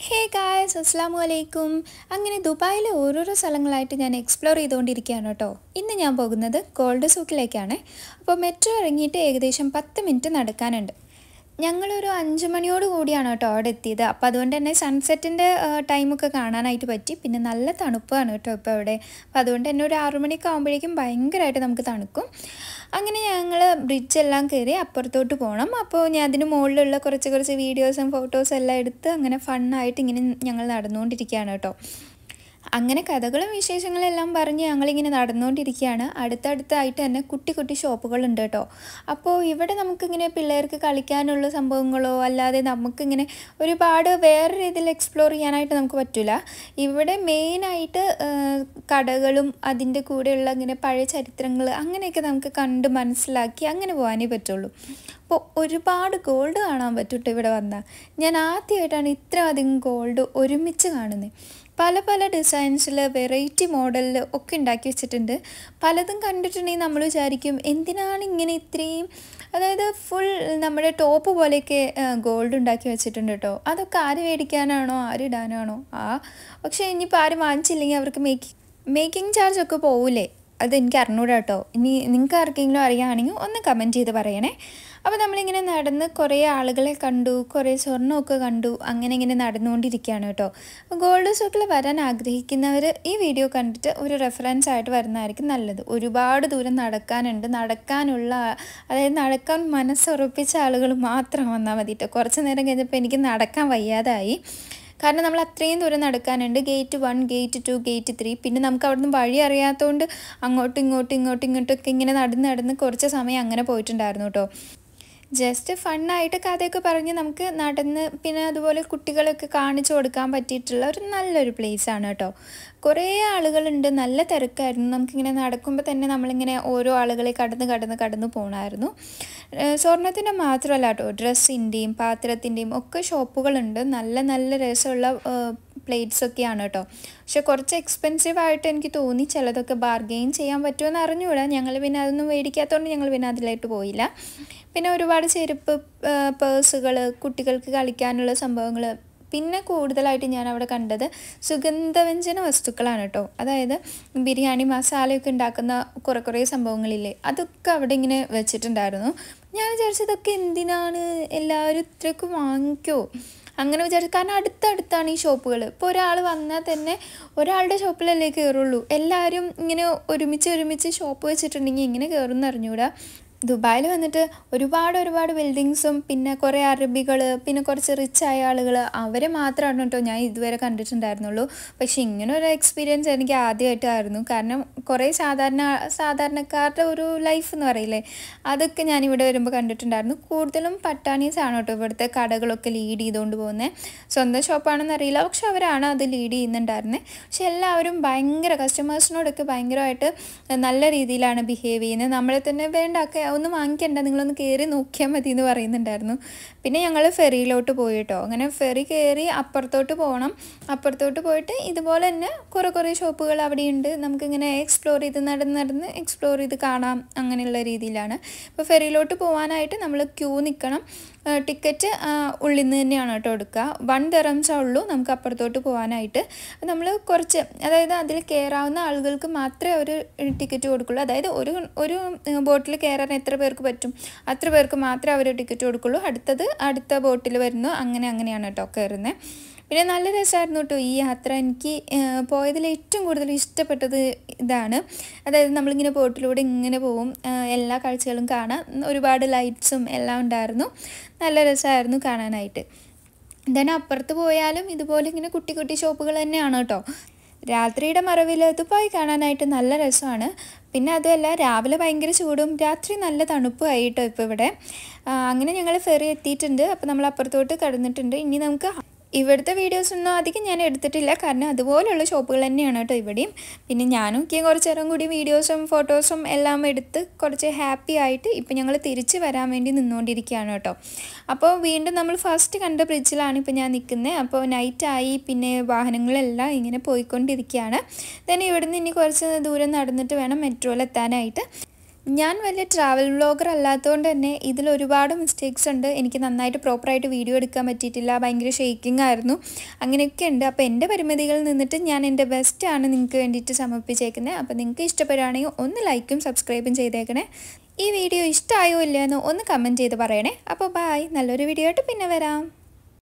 hey guys അസ്സാം വലൈക്കും അങ്ങനെ ദുബായിലെ ഓരോരോ സ്ഥലങ്ങളായിട്ട് ഞാൻ എക്സ്പ്ലോർ ചെയ്തുകൊണ്ടിരിക്കുകയാണ് കേട്ടോ ഇന്ന് ഞാൻ പോകുന്നത് ഗോൾഡ് സൂക്കിലേക്കാണ് അപ്പോൾ മെട്രോ ഇറങ്ങിയിട്ട് ഏകദേശം പത്ത് മിനിറ്റ് നടക്കാനുണ്ട് ഞങ്ങളൊരു അഞ്ച് മണിയോട് കൂടിയാണ് കേട്ടോ അവിടെ എത്തിയത് അപ്പോൾ അതുകൊണ്ട് തന്നെ സൺസെറ്റിൻ്റെ ടൈമൊക്കെ കാണാനായിട്ട് പറ്റി പിന്നെ നല്ല തണുപ്പാണ് കേട്ടോ ഇപ്പോൾ അവിടെ അപ്പോൾ അതുകൊണ്ട് തന്നെ ഒരു ആറു മണിയൊക്കെ ആകുമ്പോഴേക്കും ഭയങ്കരമായിട്ട് നമുക്ക് തണുക്കും അങ്ങനെ ഞങ്ങൾ ബ്രിഡ്ജെല്ലാം കയറി അപ്പുറത്തോട്ട് പോകണം അപ്പോൾ ഞാൻ അതിന് മുകളിലുള്ള കുറച്ച് കുറച്ച് വീഡിയോസും ഫോട്ടോസും എല്ലാം എടുത്ത് അങ്ങനെ ഫണ്ണായിട്ട് ഇങ്ങനെ ഞങ്ങൾ നടന്നുകൊണ്ടിരിക്കുകയാണ് കേട്ടോ അങ്ങനെ കഥകളും വിശേഷങ്ങളും എല്ലാം പറഞ്ഞ് ഞങ്ങളിങ്ങനെ നടന്നുകൊണ്ടിരിക്കുകയാണ് അടുത്തടുത്തായിട്ട് തന്നെ കുട്ടി കുട്ടി ഷോപ്പുകളുണ്ട് കേട്ടോ അപ്പോൾ ഇവിടെ നമുക്കിങ്ങനെ പിള്ളേർക്ക് കളിക്കാനുള്ള സംഭവങ്ങളോ അല്ലാതെ നമുക്കിങ്ങനെ ഒരുപാട് വേറെ രീതിയിൽ എക്സ്പ്ലോർ ചെയ്യാനായിട്ട് നമുക്ക് പറ്റില്ല ഇവിടെ മെയിനായിട്ട് കടകളും അതിൻ്റെ കൂടെയുള്ള ഇങ്ങനെ പഴയ ചരിത്രങ്ങൾ അങ്ങനെയൊക്കെ നമുക്ക് കണ്ട് മനസ്സിലാക്കി അങ്ങനെ പോകാനേ പറ്റുള്ളൂ അപ്പോൾ ഒരുപാട് ഗോൾഡ് കാണാൻ പറ്റും കേട്ടോ ഇവിടെ വന്നാൽ ഞാൻ ആദ്യമായിട്ടാണ് ഇത്ര അധികം ഗോൾഡ് ഒരുമിച്ച് കാണുന്നത് പല പല ഡിസൈൻസിൽ വെറൈറ്റി മോഡലിൽ ഒക്കെ ഉണ്ടാക്കി വെച്ചിട്ടുണ്ട് പലതും കണ്ടിട്ടുണ്ടെങ്കിൽ നമ്മൾ വിചാരിക്കും എന്തിനാണ് ഇങ്ങനെ ഇത്രയും അതായത് ഫുൾ നമ്മുടെ ടോപ്പ് പോലെയൊക്കെ ഗോൾഡ് ഉണ്ടാക്കി വെച്ചിട്ടുണ്ട് കേട്ടോ അതൊക്കെ ആര് മേടിക്കാനാണോ ആര് ഇടാനാണോ ആ പക്ഷേ ഇനിയിപ്പോൾ ആരും വാങ്ങിച്ചില്ലെങ്കിൽ അവർക്ക് മേക്കിംഗ് മേക്കിംഗ് ചാർജ് ഒക്കെ പോവില്ലേ അത് എനിക്ക് അറിഞ്ഞൂടാ കേട്ടോ ഇനി നിങ്ങൾക്ക് ആർക്കെങ്കിലും അറിയുകയാണെങ്കിൽ ഒന്ന് കമൻറ്റ് ചെയ്ത് പറയണേ അപ്പോൾ നമ്മളിങ്ങനെ നടന്ന് കുറേ ആളുകളെ കണ്ടു കുറേ സ്വർണ്ണമൊക്കെ കണ്ടു അങ്ങനെ ഇങ്ങനെ നടന്നുകൊണ്ടിരിക്കുകയാണ് കേട്ടോ ഗോൾഡ് സൂക്കിൽ വരാൻ ആഗ്രഹിക്കുന്നവർ ഈ വീഡിയോ കണ്ടിട്ട് ഒരു റെഫറൻസ് ആയിട്ട് വരുന്നതായിരിക്കും നല്ലത് ഒരുപാട് ദൂരം നടക്കാനുണ്ട് നടക്കാനുള്ള അതായത് നടക്കാൻ മനസ്സുറപ്പിച്ച ആളുകൾ മാത്രം വന്നാൽ മതി കേട്ടോ കുറച്ച് നേരം കഴിഞ്ഞപ്പോൾ എനിക്ക് നടക്കാൻ വയ്യാതായി കാരണം നമ്മൾ അത്രയും ദൂരം നടക്കാനുണ്ട് gate one gate two gate three പിന്നെ നമുക്ക് അവിടുന്ന് വഴി അറിയാത്തതുകൊണ്ട് അങ്ങോട്ടും ഇങ്ങോട്ടും ഇങ്ങോട്ടും ഇങ്ങോട്ടൊക്കെ ഇങ്ങനെ നടന്ന് നടന്ന് കുറച്ച് സമയം അങ്ങനെ പോയിട്ടുണ്ടായിരുന്നു കേട്ടോ ജസ്റ്റ് ഫണ്ണായിട്ട് കഥയൊക്കെ പറഞ്ഞ് നമുക്ക് നടന്ന് പിന്നെ അതുപോലെ കുട്ടികളൊക്കെ കാണിച്ചു കൊടുക്കാൻ പറ്റിയിട്ടുള്ള ഒരു നല്ലൊരു ആണ് കേട്ടോ കുറേ ആളുകളുണ്ട് നല്ല തിരക്കായിരുന്നു നമുക്കിങ്ങനെ നടക്കുമ്പോൾ തന്നെ നമ്മളിങ്ങനെ ഓരോ ആളുകളെ കടന്ന് കടന്ന് കടന്ന് പോകണമായിരുന്നു സ്വർണത്തിൻ്റെ മാത്രമല്ല കേട്ടോ ഡ്രസ്സിൻ്റെയും പാത്രത്തിൻ്റെയും ഒക്കെ ഷോപ്പുകളുണ്ട് നല്ല നല്ല രസമുള്ള പ്ലേറ്റ്സ് ഒക്കെയാണ് കേട്ടോ പക്ഷെ കുറച്ച് എക്സ്പെൻസീവ് ആയിട്ട് എനിക്ക് തോന്നി ചിലതൊക്കെ ബാർഗെയിൻ ചെയ്യാൻ പറ്റുമെന്ന് അറിഞ്ഞുകൂടാ ഞങ്ങൾ പിന്നെ അതൊന്നും മേടിക്കാത്തതുകൊണ്ട് ഞങ്ങൾ പിന്നെ അതിലായിട്ട് പോയില്ല പിന്നെ ഒരുപാട് ചെരുപ്പ് പേഴ്സുകൾ കുട്ടികൾക്ക് കളിക്കാനുള്ള സംഭവങ്ങൾ പിന്നെ കൂടുതലായിട്ട് ഞാൻ അവിടെ കണ്ടത് സുഗന്ധവ്യഞ്ജന വസ്തുക്കളാണ് കേട്ടോ അതായത് ബിരിയാണി മസാലയൊക്കെ ഉണ്ടാക്കുന്ന കുറേ കുറേ സംഭവങ്ങളില്ലേ അതൊക്കെ അവിടെ ഇങ്ങനെ വെച്ചിട്ടുണ്ടായിരുന്നു ഞാൻ വിചാരിച്ചതൊക്കെ എന്തിനാണ് എല്ലാവരും ഇത്രയൊക്കെ വാങ്ങിക്കോ അങ്ങനെ വിചാരിച്ചു കാരണം അടുത്തടുത്താണ് ഈ ഷോപ്പുകൾ ഇപ്പോൾ ഒരാൾ വന്നാൽ തന്നെ ഒരാളുടെ ഷോപ്പിലല്ലേ കയറുള്ളൂ എല്ലാവരും ഇങ്ങനെ ഒരുമിച്ച് ഒരുമിച്ച് ഷോപ്പ് വെച്ചിട്ടുണ്ടെങ്കിൽ ഇങ്ങനെ കയറുമെന്ന് അറിഞ്ഞൂടാ ദുബായിൽ വന്നിട്ട് ഒരുപാട് ഒരുപാട് ബിൽഡിങ്സും പിന്നെ കുറേ അറബികൾ പിന്നെ കുറച്ച് റിച്ച് ആയ ആളുകൾ അവരെ മാത്രമാണ് കേട്ടോ ഞാൻ ഇതുവരെ കണ്ടിട്ടുണ്ടായിരുന്നുള്ളൂ പക്ഷേ ഇങ്ങനെ ഒരു എക്സ്പീരിയൻസ് എനിക്ക് ആദ്യമായിട്ടായിരുന്നു കാരണം കുറേ സാധാരണ സാധാരണക്കാരുടെ ഒരു ലൈഫ് എന്ന് പറയില്ലേ അതൊക്കെ ഞാൻ ഇവിടെ വരുമ്പോൾ കണ്ടിട്ടുണ്ടായിരുന്നു കൂടുതലും പട്ടാണീസ് ആണ് കേട്ടോ ഇവിടുത്തെ കടകളൊക്കെ ലീഡ് ചെയ്തുകൊണ്ട് പോകുന്നത് സ്വന്തം ഷോപ്പാണെന്ന് അറിയില്ല പക്ഷെ അവരാണ് അത് ലീഡ് ചെയ്യുന്നുണ്ടായിരുന്നത് പക്ഷെ എല്ലാവരും ഭയങ്കര കസ്റ്റമേഴ്സിനോടൊക്കെ ഭയങ്കരമായിട്ട് നല്ല രീതിയിലാണ് ബിഹേവ് ചെയ്യുന്നത് നമ്മളെ തന്നെ വേണ്ട ഒന്ന് വാങ്ങിക്കണ്ട നിങ്ങളൊന്ന് കയറി നോക്കിയാൽ മതി എന്ന് പറയുന്നുണ്ടായിരുന്നു പിന്നെ ഞങ്ങൾ ഫെറിയിലോട്ട് പോയി കേട്ടോ അങ്ങനെ ഫെറി കയറി അപ്പുറത്തോട്ട് പോകണം അപ്പുറത്തോട്ട് പോയിട്ട് ഇതുപോലെ തന്നെ കുറേ കുറേ ഷോപ്പുകൾ അവിടെയുണ്ട് നമുക്കിങ്ങനെ എക്സ്പ്ലോർ ചെയ്ത് നടന്ന് നടന്ന് എക്സ്പ്ലോർ ചെയ്ത് കാണാം അങ്ങനെയുള്ള രീതിയിലാണ് ഇപ്പോൾ ഫെറിയിലോട്ട് പോകാനായിട്ട് നമ്മൾ ക്യൂ നിൽക്കണം ടിക്കറ്റ് ഉള്ളിൽ നിന്ന് തന്നെയാണ് കേട്ടോ എടുക്കുക വൺ ദറംസേ ഉള്ളൂ നമുക്ക് അപ്പുറത്തോട്ട് പോകാനായിട്ട് നമ്മൾ കുറച്ച് അതായത് അതിൽ കയറാവുന്ന ആളുകൾക്ക് മാത്രമേ ഒരു ടിക്കറ്റ് കൊടുക്കുള്ളൂ അതായത് ഒരു ഒരു ബോട്ടിൽ കയറാൻ എത്ര പേർക്ക് പറ്റും അത്ര പേർക്ക് മാത്രമേ അവർ ടിക്കറ്റ് കൊടുക്കുള്ളൂ അടുത്തത് അടുത്ത ബോട്ടിൽ വരുന്നു അങ്ങനെ അങ്ങനെയാണ് കേട്ടോ കയറുന്നത് പിന്നെ നല്ല രസമായിരുന്നു കേട്ടോ ഈ യാത്ര എനിക്ക് പോയതിൽ ഏറ്റവും കൂടുതൽ ഇഷ്ടപ്പെട്ടത് ഇതാണ് അതായത് നമ്മളിങ്ങനെ ബോട്ടിലൂടെ ഇങ്ങനെ പോവും എല്ലാ കാഴ്ചകളും കാണാം ഒരുപാട് ലൈറ്റ്സും എല്ലാം ഉണ്ടായിരുന്നു നല്ല രസമായിരുന്നു കാണാനായിട്ട് ദെൻ അപ്പുറത്ത് പോയാലും ഇതുപോലെ ഇങ്ങനെ കുട്ടി കുട്ടി ഷോപ്പുകൾ തന്നെയാണ് കേട്ടോ രാത്രിയുടെ മറവിൽ ദുബായ് കാണാനായിട്ട് നല്ല രസമാണ് പിന്നെ അതുമല്ല രാവിലെ ഭയങ്കര ചൂടും രാത്രി നല്ല തണുപ്പുമായി കേട്ടോ ഇപ്പോൾ ഇവിടെ അങ്ങനെ ഞങ്ങൾ ഫെറി എത്തിയിട്ടുണ്ട് അപ്പോൾ നമ്മൾ അപ്പുറത്തോട്ട് കടന്നിട്ടുണ്ട് ഇനി നമുക്ക് ഇവിടുത്തെ വീഡിയോസൊന്നും അധികം ഞാൻ എടുത്തിട്ടില്ല കാരണം അതുപോലെയുള്ള ഷോപ്പുകൾ തന്നെയാണ് കേട്ടോ ഇവിടെയും പിന്നെ ഞാനും ഒക്കെ കുറച്ച് നേരം കൂടി വീഡിയോസും ഫോട്ടോസും എല്ലാം എടുത്ത് കുറച്ച് ഹാപ്പി ആയിട്ട് ഇപ്പം ഞങ്ങൾ തിരിച്ച് വരാൻ വേണ്ടി നിന്നുകൊണ്ടിരിക്കുകയാണ് കേട്ടോ അപ്പോൾ വീണ്ടും നമ്മൾ ഫസ്റ്റ് കണ്ട ബ്രിഡ്ജിലാണ് ഇപ്പോൾ ഞാൻ നിൽക്കുന്നത് അപ്പോൾ നൈറ്റായി പിന്നെ വാഹനങ്ങളെല്ലാം ഇങ്ങനെ പോയിക്കൊണ്ടിരിക്കുകയാണ് then ഇവിടുന്ന് ഇനി കുറച്ച് ദൂരം നടന്നിട്ട് വേണം മെട്രോയിൽ എത്താനായിട്ട് ഞാൻ വലിയ ട്രാവൽ വ്ളോഗർ അല്ലാത്തതുകൊണ്ട് തന്നെ ഇതിൽ ഒരുപാട് മിസ്റ്റേക്സ് ഉണ്ട് എനിക്ക് നന്നായിട്ട് പ്രോപ്പറായിട്ട് വീഡിയോ എടുക്കാൻ പറ്റിയിട്ടില്ല ഭയങ്കര ഷേക്കിംഗ് ആയിരുന്നു അങ്ങനെയൊക്കെ ഉണ്ട് അപ്പോൾ എൻ്റെ പരിമിതികളിൽ നിന്നിട്ട് ഞാൻ എൻ്റെ ബെസ്റ്റാണ് നിങ്ങൾക്ക് വേണ്ടിയിട്ട് സമർപ്പിച്ചേക്കുന്നത് അപ്പോൾ നിങ്ങൾക്ക് ഇഷ്ടപ്പെടുകയാണെങ്കിൽ ഒന്ന് ലൈക്കും സബ്സ്ക്രൈബും ചെയ്തേക്കണേ ഈ വീഡിയോ ഇഷ്ടമായോ ഇല്ലയെന്ന് ഒന്ന് കമൻറ്റ് ചെയ്ത് പറയണേ അപ്പോൾ ബായ് നല്ലൊരു വീഡിയോ ആയിട്ട് പിന്നെ വരാം